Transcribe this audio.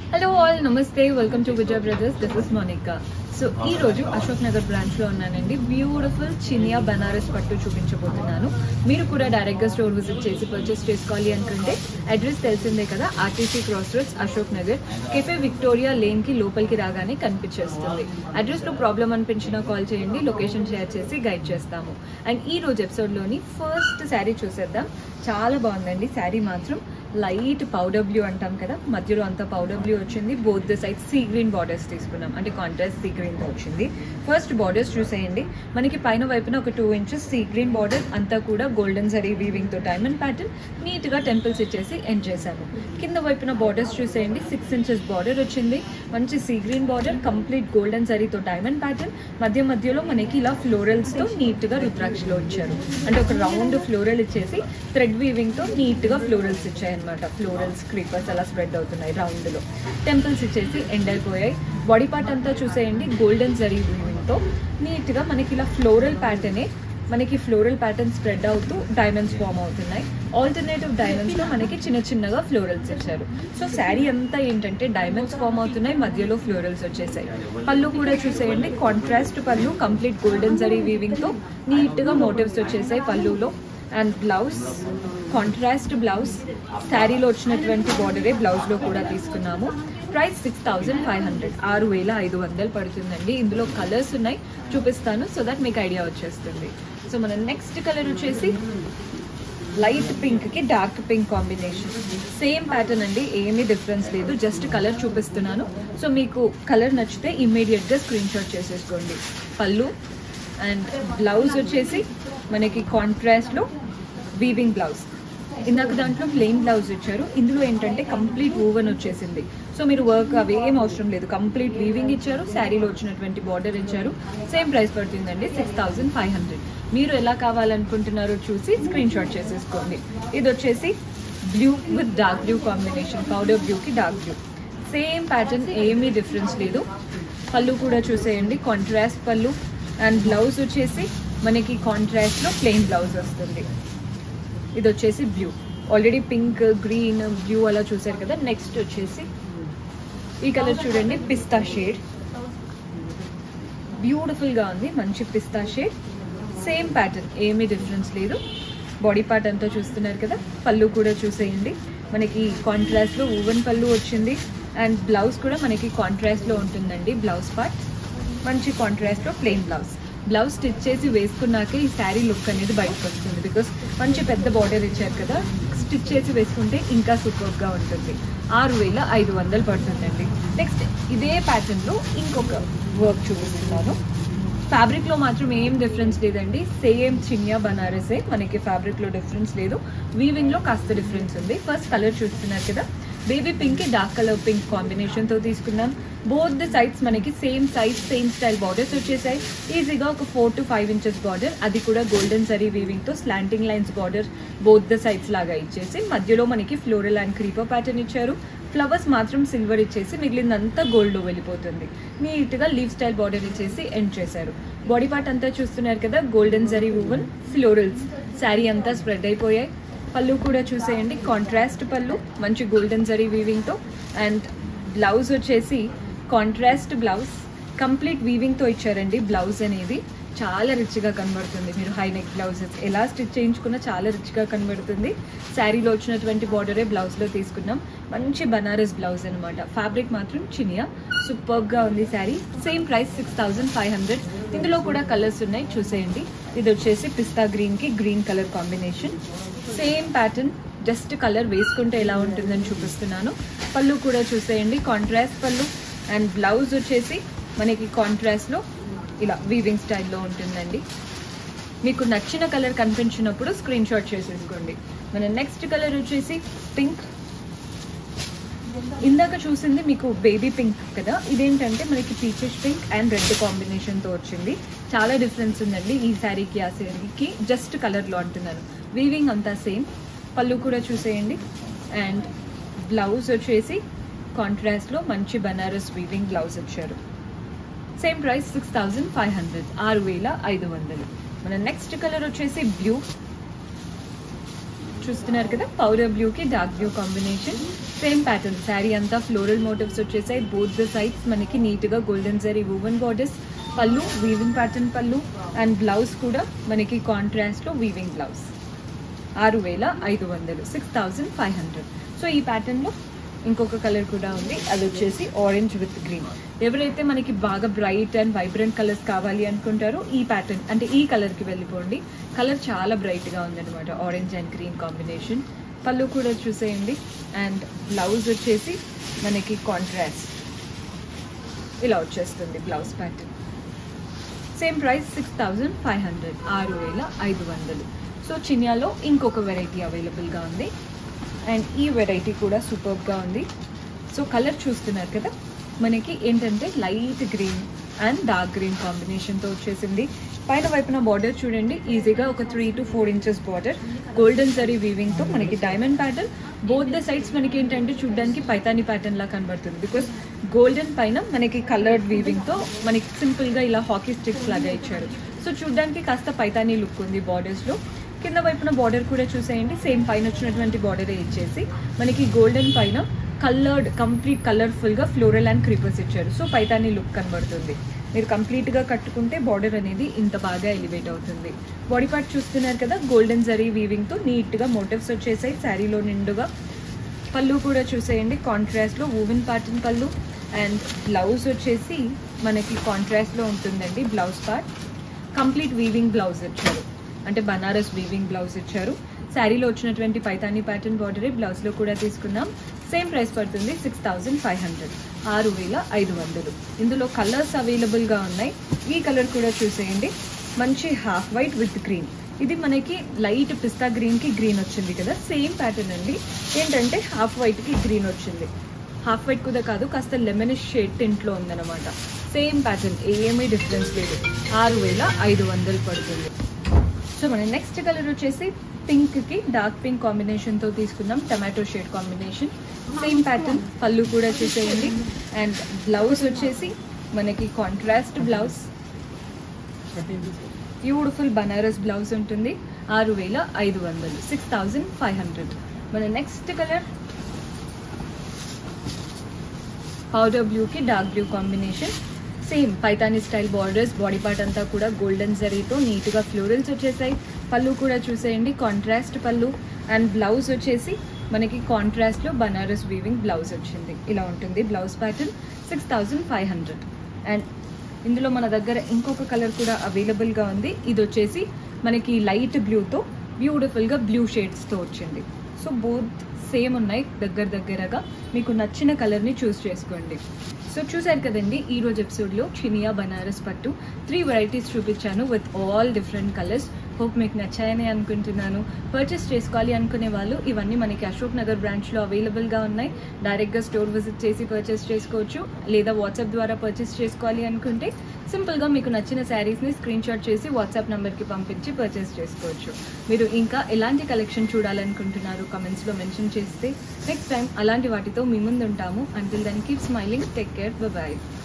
hello all నమస్తే welcome to Vijay brothers this is Monika so ఈ రోజు అశోక్ నగర్ బ్రాంచ్ లో ఉన్నానండి బ్యూటిఫుల్ చినియా బనారస్ పట్టు చూపించబోతున్నాను మీరు కూడా డైరెక్ట్ గా స్టోర్ విజిట్ చేసి పర్చేస్ చేసుకోవాలి అనుకుంటే అడ్రస్ తెలిసిందే కదా RTC cross roads Ashok Nagar cafe Victoria lane కి లోపలికి రాగానే కనిపించేస్తుంది అడ్రస్ లో ప్రాబ్లం అనిపించినా కాల్ చేయండి లొకేషన్ షేర్ చేసి గైడ్ చేస్తాము అండ్ ఈ రోజు ఎపిసోడ్ లోని ఫస్ట్ శారీ చూసేద్దాం చాలా బాగుందండి శారీ మాత్రం లైట్ పౌడర్ బ్లూ అంటాం కదా మధ్యలో అంతా పౌడర్ బ్లూ వచ్చింది both the side sea green borders తీసుకున్నాం అంటే కాంట్రాస్ట్ సీ గ్రీన్ తో వచ్చింది ఫస్ట్ బార్డర్స్ చూసేయండి మనకి పైన వైపున ఒక two inches sea green border అంతా కూడా గోల్డెన్ జరీ వీవింగ్ తో డైమండ్ ప్యాటర్న్ నీట్ గా టెంపుల్స్ ఇచ్చేసి ఎండ్ చేశాము కింద వైపున బార్డర్స్ చూసేయండి సిక్స్ ఇంచెస్ బార్డర్ వచ్చింది మంచి sea green border complete golden జరీతో డైమండ్ ప్యాటర్న్ మధ్య మధ్యలో మనకి ఇలా ఫ్లోరల్స్ తో నీట్ గా రుద్రాక్షలో ఇచ్చారు అంటే ఒక రౌండ్ ఫ్లోరల్ ఇచ్చేసి థ్రెడ్ వీవింగ్ తో నీట్ గా ఫ్లోరల్స్ ఇచ్చాయన్నమాట ఫ్లోరల్స్ క్రీపర్స్ అలా స్ప్రెడ్ అవుతున్నాయి రౌండ్ లో టెంపుల్స్ ఇచ్చేసి ఎండ్ అయిపోయాయి బాడీ పార్ట్ అంతా చూసేయండి గోల్డెన్ జరీ వీవింగ్ తో నీట్ గా మనకి ఇలా ఫ్లోరల్ ప్యాటర్నే మనకి ఫ్లోరల్ ప్యాటర్న్ స్ప్రెడ్ అవుతూ డైమండ్స్ ఫామ్ అవుతున్నాయి ఆల్టర్నేటివ్ డైమండ్స్ లో మనకి చిన్న చిన్నగా ఫ్లోరల్స్ ఇచ్చారు సో శారీ అంతా ఏంటంటే డైమండ్స్ ఫామ్ అవుతున్నాయి మధ్యలో ఫ్లోరల్స్ వచ్చేసాయి పళ్ళు కూడా చూసేయండి కాంట్రాస్ట్ పళ్ళు కంప్లీట్ గోల్డెన్ జరీ వీవింగ్ తో నీట్ గా మోటివ్స్ వచ్చేసాయి పళ్ళులో అండ్ బ్లౌజ్ కాంట్రాస్ట్ బ్లౌజ్ శారీలో వచ్చినటువంటి బార్డరే బ్లౌజ్లో కూడా తీసుకున్నాము price six thousand five hundred ఆరు వేల ఐదు వందలు పడుతుందండి ఇందులో కలర్స్ ఉన్నాయి చూపిస్తాను సో దట్ మీకు ఐడియా వచ్చేస్తుంది సో మన నెక్స్ట్ కలర్ వచ్చేసి లైట్ పింక్ కి dark pink combination same pattern అండి ఏమీ డిఫరెన్స్ లేదు జస్ట్ కలర్ చూపిస్తున్నాను సో మీకు కలర్ నచ్చితే ఇమ్మీడియట్ గా స్క్రీన్ షాట్ చేసేసుకోండి పళ్ళు అండ్ బ్లౌజ్ వచ్చేసి మనకి కాంట్రాస్ట్ లో వీవింగ్ బ్లౌజ్ ఇందాక దాంట్లో ప్లెయిన్ బ్లౌజ్ ఇచ్చారు ఇందులో ఏంటంటే కంప్లీట్ ఓవెన్ వచ్చేసింది సో మీరు వర్క్ అవి ఏం అవసరం లేదు కంప్లీట్ వీవింగ్ ఇచ్చారు శారీలో వచ్చినటువంటి బార్డర్ ఇచ్చారు సేమ్ ప్రైస్ పడుతుందండి సిక్స్ థౌజండ్ ఫైవ్ హండ్రెడ్ మీరు ఎలా కావాలనుకుంటున్నారో చూసి స్క్రీన్ షాట్ చేసేసుకోండి ఇది వచ్చేసి blue with dark blue combination powder బ్లూకి డార్క్ బ్లూ సేమ్ ప్యాటర్న్ ఏమీ డిఫరెన్స్ లేదు పళ్ళు కూడా చూసేయండి కాంట్రాస్ట్ పళ్ళు అండ్ బ్లౌజ్ వచ్చేసి మనకి కాంట్రాస్ట్లో ప్లెయిన్ బ్లౌజ్ వస్తుంది ఇది వచ్చేసి blue already pink green blue అలా చూసారు కదా నెక్స్ట్ వచ్చేసి ఈ కలర్ చూడండి పిస్తా షేడ్ బ్యూటిఫుల్గా ఉంది మంచి పిస్తా షేడ్ సేమ్ ప్యాటర్న్ ఏమీ డిఫరెన్స్ లేదు బాడీ పార్ట్ అంతా చూస్తున్నారు కదా పళ్ళు కూడా చూసేయండి మనకి కాంట్రాస్ట్లో ఓవెన్ పళ్ళు వచ్చింది అండ్ బ్లౌజ్ కూడా మనకి కాంట్రాస్ట్లో ఉంటుందండి బ్లౌజ్ పార్ట్ మంచి కాంట్రాస్ట్లో ప్లెయిన్ బ్లౌజ్ బ్లౌజ్ స్టిచ్ చేసి వేసుకున్నాకే ఈ శారీ లుక్ అనేది బయటకు వస్తుంది బికాస్ మంచి పెద్ద బార్డర్ ఇచ్చారు కదా స్టిచ్ చేసి వేసుకుంటే ఇంకా సూపర్గా ఉంటుంది ఆరు వేల ఐదు వందలు పడుతుందండి నెక్స్ట్ ఇదే ప్యాటర్న్లో ఇంకొక వర్క్ చూపిస్తున్నాను ఫ్యాబ్రిక్లో మాత్రం ఏం డిఫరెన్స్ లేదండి సేమ్ చిన్యా బనారసే మనకి ఫ్యాబ్రిక్లో డిఫరెన్స్ లేదు వీవింగ్లో కాస్త డిఫరెన్స్ ఉంది ఫస్ట్ కలర్ చూస్తున్నారు కదా baby pink dark colour pink కాంబినేషన్తో తీసుకున్నాం బోత్ ద సైడ్స్ మనకి same size same style borders వచ్చేసాయి ఈజీగా ఒక four to five inches border అది కూడా గోల్డెన్ సరీ వీవింగ్తో slanting lines border both the sides లాగా ఇచ్చేసి మధ్యలో మనకి ఫ్లోరల్ అండ్ క్రీపర్ ప్యాటర్న్ ఇచ్చారు ఫ్లవర్స్ మాత్రం సిల్వర్ ఇచ్చేసి మిగిలిందంతా గోల్డ్లో వెళ్ళిపోతుంది నీట్గా లీవ్ స్టైల్ బార్డర్ ఇచ్చేసి ఎండ్ చేశారు బాడీ పార్ట్ అంతా చూస్తున్నారు కదా గోల్డెన్ జరీ వువన్ ఫ్లోరల్స్ శారీ అంతా స్ప్రెడ్ అయిపోయాయి పళ్ళు కూడా చూసేయండి కాంట్రాస్ట్ పళ్ళు మంచి గోల్డెన్ జరీ వీవింగ్తో అండ్ బ్లౌజ్ వచ్చేసి కాంట్రాస్ట్ బ్లౌజ్ కంప్లీట్ వీవింగ్తో ఇచ్చారండి బ్లౌజ్ అనేది చాలా రిచ్గా కనబడుతుంది మీరు హై నెక్ బ్లౌజెస్ ఎలా స్టిచ్ చేయించుకున్నా చాలా రిచ్గా కనబడుతుంది శారీలో వచ్చినటువంటి బార్డరే బ్లౌజ్లో తీసుకున్నాం మంచి బనారస్ బ్లౌజ్ అనమాట ఫ్యాబ్రిక్ మాత్రం చినియా సూపర్గా ఉంది sari same price six thousand five hundred ఇందులో కూడా కలర్స్ ఉన్నాయి చూసేయండి ఇది వచ్చేసి పిస్తా గ్రీన్కి green colour combination same pattern just colour వేసుకుంటే ఎలా ఉంటుందని చూపిస్తున్నాను పళ్ళు కూడా చూసేయండి కాంట్రాస్ట్ పళ్ళు అండ్ బ్లౌజ్ వచ్చేసి మనకి కాంట్రాస్ట్లో ఇలా వీవింగ్ స్టైల్లో ఉంటుందండి మీకు నచ్చిన కలర్ కనిపించినప్పుడు స్క్రీన్ షాట్ చేసేసుకోండి మన నెక్స్ట్ కలర్ వచ్చేసి పింక్ ఇందాక చూసింది మీకు బేబీ పింక్ కదా ఇదేంటంటే మనకి పీచెస్ పింక్ అండ్ రెడ్ కాంబినేషన్తో వచ్చింది చాలా డిఫరెన్స్ ఉందండి ఈ శారీకి ఆ శారీకి జస్ట్ కలర్లో అంటున్నాను వీవింగ్ అంతా సేమ్ పళ్ళు కూడా చూసేయండి అండ్ బ్లౌజ్ వచ్చేసి కాంట్రాస్ట్లో మంచి బనారస్ వీవింగ్ బ్లౌజ్ వచ్చారు same price six thousand five hundred ఆరు వేల ఐదు వందలు మన నెక్స్ట్ కలర్ వచ్చేసి బ్లూ చూస్తున్నారు కదా పౌడర్ బ్లూ కి dark blue combination same pattern sari అంతా ఫ్లోరల్ మోటివ్స్ వచ్చేసాయి బోత్ ద సైడ్స్ మనకి నీట్ గా గోల్డెన్ జరీ వూవెన్ బార్డర్స్ పళ్ళు వీవింగ్ ప్యాటర్న్ పళ్ళు అండ్ బ్లౌజ్ కూడా మనకి కాంట్రాస్ట్ లో వీవింగ్ బ్లౌజ్ ఆరు వేల ఐదు వందలు six thousand five hundred so ఈ ప్యాటర్న్ లో ఇంకొక కలర్ కూడా ఉంది అది వచ్చేసి ఆరెంజ్ విత్ గ్రీన్ ఎవరైతే మనకి బాగా బ్రైట్ అండ్ వైబ్రెంట్ కలర్స్ కావాలి అనుకుంటారో ఈ ప్యాటర్న్ అంటే ఈ కలర్ కి వెళ్ళిపోండి కలర్ చాలా బ్రైట్ గా ఉందన్నమాట ఆరెంజ్ అండ్ గ్రీన్ కాంబినేషన్ పళ్ళు కూడా చూసేయండి అండ్ బ్లౌజ్ వచ్చేసి మనకి కాంట్రాస్ట్ ఇలా వచ్చేస్తుంది blouse pattern same price six thousand five hundred ఆరు వేల ఐదు వందలు సో చినియాలో ఇంకొక వెరైటీ అవైలబుల్గా ఉంది అండ్ ఈ వెరైటీ కూడా సూపర్గా ఉంది సో కలర్ చూస్తున్నారు కదా మనకి ఏంటంటే light green and dark green కాంబినేషన్తో వచ్చేసింది పైన వైపున బార్డర్ చూడండి ఈజీగా ఒక three to four inches border golden zari వీవింగ్తో మనకి diamond pattern both the sides మనకి ఏంటంటే చూడడానికి పైతాని ప్యాటర్న్ లా కనబడుతుంది బికాస్ గోల్డెన్ పైన మనకి కలర్డ్ వీవింగ్తో మనకి సింపుల్గా ఇలా హాకీ స్టిక్స్ లాగా ఇచ్చారు సో చూడడానికి కాస్త పైతాని లుక్ ఉంది బార్డర్స్లో కింద వైపున బార్డర్ కూడా చూసేయండి సేమ్ పైన వచ్చినటువంటి బార్డరే ఇచ్చేసి మనకి గోల్డెన్ పైన కలర్డ్ కంప్లీట్ కలర్ఫుల్గా ఫ్లోరల్ అండ్ క్రీపర్స్ ఇచ్చారు సో పైతాని లుక్ కనబడుతుంది మీరు కంప్లీట్గా కట్టుకుంటే బార్డర్ అనేది ఇంత బాగా ఎలివేట్ అవుతుంది బాడీ పార్ట్ చూస్తున్నారు కదా గోల్డెన్ జరీ వీవింగ్తో నీట్గా మోటివ్స్ వచ్చేసాయి శారీలో నిండుగా పళ్ళు కూడా చూసేయండి కాంట్రాస్ట్లో వూవెన్ ప్యాటర్న్ పళ్ళు అండ్ బ్లౌజ్ వచ్చేసి మనకి కాంట్రాస్ట్లో ఉంటుందండి blouse part complete weaving blouse ఇచ్చారు అంటే బనారస్ వీవింగ్ బ్లౌజ్ ఇచ్చారు శారీలో వచ్చినటువంటి పైతాని ప్యాటర్న్ బార్డరే బ్లౌజ్లో కూడా తీసుకున్నాం సేమ్ ప్రైస్ పడుతుంది సిక్స్ థౌజండ్ ఫైవ్ హండ్రెడ్ ఆరు వేల ఐదు వందలు ఇందులో కలర్స్ అవైలబుల్గా ఉన్నాయి ఈ కలర్ కూడా చూసేయండి మంచి హాఫ్ వైట్ విత్ గ్రీన్ ఇది మనకి లైట్ పిస్తా గ్రీన్కి గ్రీన్ వచ్చింది కదా సేమ్ ప్యాటర్న్ అండి ఏంటంటే హాఫ్ వైట్కి గ్రీన్ వచ్చింది హాఫ్ వైట్ కూడా కాదు కాస్త లెమనిష్ షేడ్ టింట్లో ఉందన్నమాట సేమ్ ప్యాటర్న్ ఏమీ డిఫరెన్స్ లేదు ఆరు వేల ఐదు వందలు పడుతుంది సో మన నెక్స్ట్ కలర్ వచ్చేసి పింక్ కి డార్క్ పింక్ కాంబినేషన్ తో తీసుకున్నాం tomato shade combination same pattern పళ్ళు కూడా చూసేయండి అండ్ బ్లౌజ్ వచ్చేసి మనకి contrast blouse beautiful Banaras blouse ఉంటుంది ఆరు వేల ఐదు వందలు సిక్స్ థౌజండ్ ఫైవ్ హండ్రెడ్ మన నెక్స్ట్ కలర్ పౌడర్ బ్లూకి dark blue combination same Paithani style borders body part అంతా కూడా గోల్డెన్ జరీతో నీట్గా ఫ్లోరల్స్ వచ్చేసాయి పళ్ళు కూడా చూసేయండి కాంట్రాస్ట్ పళ్ళు అండ్ బ్లౌజ్ వచ్చేసి మనకి కాంట్రాస్ట్లో బనారస్ వీవింగ్ బ్లౌజ్ వచ్చింది ఇలా ఉంటుంది blouse pattern six thousand five hundred and ఇందులో మన దగ్గర ఇంకొక కలర్ కూడా అవైలబుల్గా ఉంది ఇది వచ్చేసి మనకి లైట్ బ్లూతో బ్యూటిఫుల్గా బ్లూ షేడ్స్తో వచ్చింది సో బోత్ సేమ్ ఉన్నాయి దగ్గర దగ్గరగా మీకు నచ్చిన కలర్ని చూస్ చేసుకోండి సో చూసారు కదండి ఈ రోజు ఎపిసోడ్లో చినియా బనారస్ పట్టు త్రీ వెరైటీస్ చూపించాను with all different colours hope మీకు నచ్చాయని అనుకుంటున్నాను పర్చేస్ చేసుకోవాలి అనుకునే వాళ్ళు ఇవన్నీ మనకి అశోక్ నగర్ బ్రాంచ్లో అవైలబుల్గా ఉన్నాయి డైరెక్ట్గా స్టోర్ విజిట్ చేసి పర్చేస్ చేసుకోవచ్చు లేదా వాట్సాప్ ద్వారా పర్చేస్ చేసుకోవాలి అనుకుంటే సింపుల్గా మీకు నచ్చిన శారీస్ని స్క్రీన్ షాట్ చేసి వాట్సాప్ నెంబర్కి పంపించి పర్చేస్ చేసుకోవచ్చు మీరు ఇంకా ఎలాంటి కలెక్షన్ చూడాలనుకుంటున్నారు కమెంట్స్లో మెన్షన్ చేస్తే నెక్స్ట్ టైం అలాంటి వాటితో మీ ముందు ఉంటాము until then keep smiling take care bye